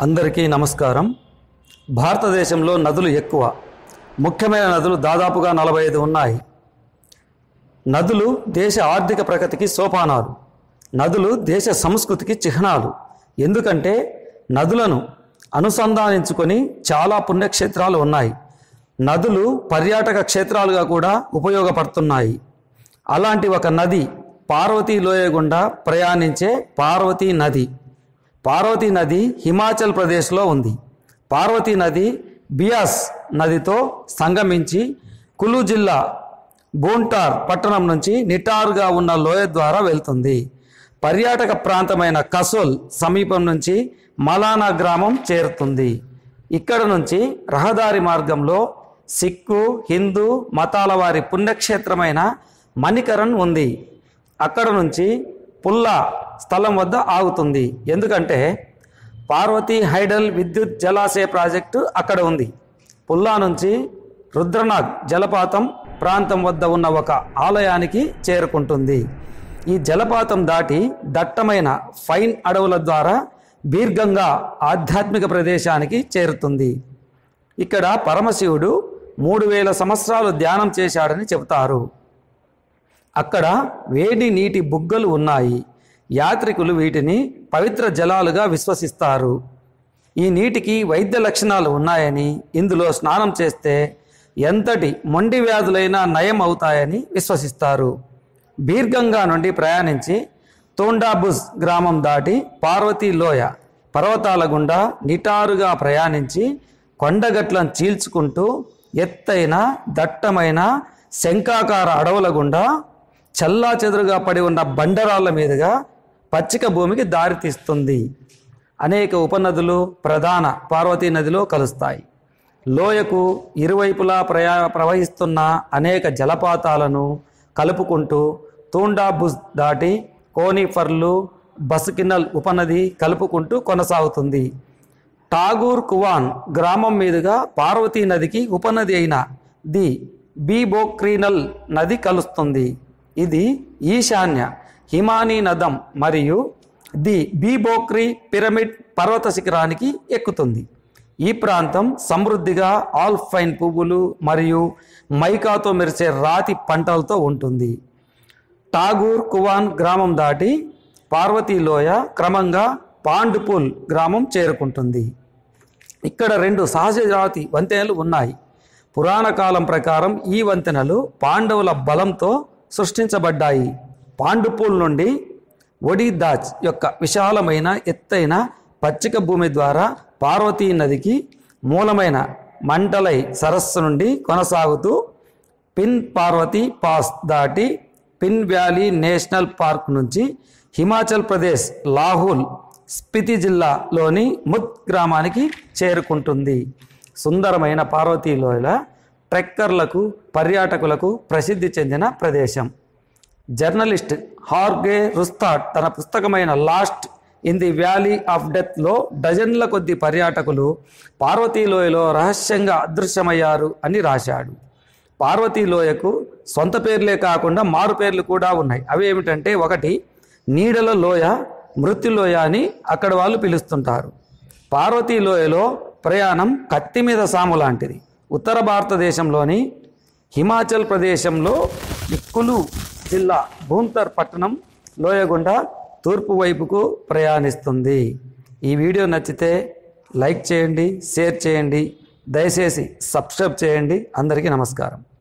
అందరికీ నమస్కారం భారతదేశంలో నదులు ఎక్కువ ముఖ్యమైన నదులు దాదాపుగా నలభై ఐదు ఉన్నాయి నదులు దేశ ఆర్థిక ప్రగతికి సోపానాలు నదులు దేశ సంస్కృతికి చిహ్నాలు ఎందుకంటే నదులను అనుసంధానించుకొని చాలా పుణ్యక్షేత్రాలు ఉన్నాయి నదులు పర్యాటక క్షేత్రాలుగా కూడా ఉపయోగపడుతున్నాయి అలాంటి ఒక నది పార్వతీ లోయ గుండా ప్రయాణించే పార్వతీ నది పార్వతీ నది హిమాచల్ ప్రదేశ్లో ఉంది పార్వతీ నది బియాస్ నదితో సంగమించి కులు జిల్లా బోంటార్ పట్టణం నుంచి నిటారుగా ఉన్న లోయ ద్వారా వెళ్తుంది పర్యాటక ప్రాంతమైన కసోల్ సమీపం నుంచి మలానా గ్రామం చేరుతుంది ఇక్కడ నుంచి రహదారి మార్గంలో సిక్కు హిందూ మతాల వారి పుణ్యక్షేత్రమైన మణికరణ్ ఉంది అక్కడ నుంచి పుల్లా స్థలం వద్ద ఆగుతుంది ఎందుకంటే పార్వతీ హైడల్ విద్యుత్ జలాశయ ప్రాజెక్టు అక్కడ ఉంది పుల్లా నుంచి రుద్రనాగ్ జలపాతం ప్రాంతం వద్ద ఉన్న ఒక ఆలయానికి చేరుకుంటుంది ఈ జలపాతం దాటి దట్టమైన ఫైన్ అడవుల ద్వారా దీర్ఘంగా ఆధ్యాత్మిక ప్రదేశానికి చేరుతుంది ఇక్కడ పరమశివుడు మూడు వేల సంవత్సరాలు ధ్యానం చేశాడని చెబుతారు అక్కడ వేడి నీటి బుగ్గలు ఉన్నాయి యాత్రికులు వీటిని పవిత్ర జలాలుగా విశ్వసిస్తారు ఈ నీటికి వైద్య లక్షణాలు ఉన్నాయని ఇందులో స్నానం చేస్తే ఎంతటి మొండి వ్యాధులైనా నయం అవుతాయని విశ్వసిస్తారు దీర్ఘంగా నుండి ప్రయాణించి తోండాబుజ్ గ్రామం దాటి పార్వతీ లోయ పర్వతాల గుండా నిటారుగా ప్రయాణించి కొండగట్లను చీల్చుకుంటూ ఎత్తైన దట్టమైన శంఖాకార అడవుల గుండా చల్లా చెదురుగా పడి ఉన్న బండరాళ్ళ మీదుగా పచ్చిక భూమికి దారితీస్తుంది అనేక ఉపనదులు ప్రధాన పార్వతీ నదిలో కలుస్తాయి లోయకు ఇరువైపులా ప్రయా ప్రవహిస్తున్న అనేక జలపాతాలను కలుపుకుంటూ తూండాబుజ్ దాటి కోనిఫర్లు బసుకినల్ ఉపనది కలుపుకుంటూ కొనసాగుతుంది టాగూర్ కువాన్ గ్రామం మీదుగా పార్వతీ నదికి ఉపనది అయిన ది బీబోక్రీనల్ నది కలుస్తుంది ఇది ఈశాన్య హిమానీ నదం మరియు ది బీబోక్రీ పిరమిడ్ పర్వత శిఖరానికి ఎక్కుతుంది ఈ ప్రాంతం సమృద్ధిగా ఆల్ఫైన్ పువ్వులు మరియు మైకాతో మెరిసే రాతి పంటలతో ఉంటుంది టాగూర్ కువాన్ గ్రామం దాటి పార్వతీ లోయ క్రమంగా పాండుపుల్ గ్రామం చేరుకుంటుంది ఇక్కడ రెండు సహజ జాతి వంతెనలు ఉన్నాయి పురాణ కాలం ప్రకారం ఈ వంతెనలు పాండవుల బలంతో సృష్టించబడ్డాయి పాండుపూల్ నుండి ఒడిదాజ్ యొక్క విశాలమైన ఎత్తైన పచ్చిక భూమి ద్వారా పార్వతీ నదికి మూలమైన మంటలై సరస్సు నుండి కొనసాగుతూ పిన్ పార్వతీ పాస్ దాటి పిన్ వ్యాలీ నేషనల్ పార్క్ నుంచి హిమాచల్ ప్రదేశ్ లాహుల్ స్పితి జిల్లాలోని ముద్ గ్రామానికి చేరుకుంటుంది సుందరమైన పార్వతీ లోయల ట్రెక్కర్లకు పర్యాటకులకు ప్రసిద్ధి చెందిన ప్రదేశం జర్నలిస్ట్ హార్గే రుస్తాట్ తన పుస్తకమైన lost in the valley of డెత్లో డజన్ల కొద్ది పర్యాటకులు పార్వతీలోయలో రహస్యంగా అదృశ్యమయ్యారు అని రాశాడు పార్వతీలోయకు సొంత పేర్లే కాకుండా మారు పేర్లు కూడా ఉన్నాయి అవి ఏమిటంటే ఒకటి నీడల లోయ మృత్యులోయ అని అక్కడ వాళ్ళు పిలుస్తుంటారు పార్వతీలోయలో ప్రయాణం కత్తి మీద సాము లాంటిది ఉత్తర భారతదేశంలోని హిమాచల్ ప్రదేశంలో కులు జిల్లా భూంతర్ పట్టణం లోయగుండా తూర్పు వైపుకు ప్రయాణిస్తుంది ఈ వీడియో నచ్చితే లైక్ చేయండి షేర్ చేయండి దయచేసి సబ్స్క్రైబ్ చేయండి అందరికీ నమస్కారం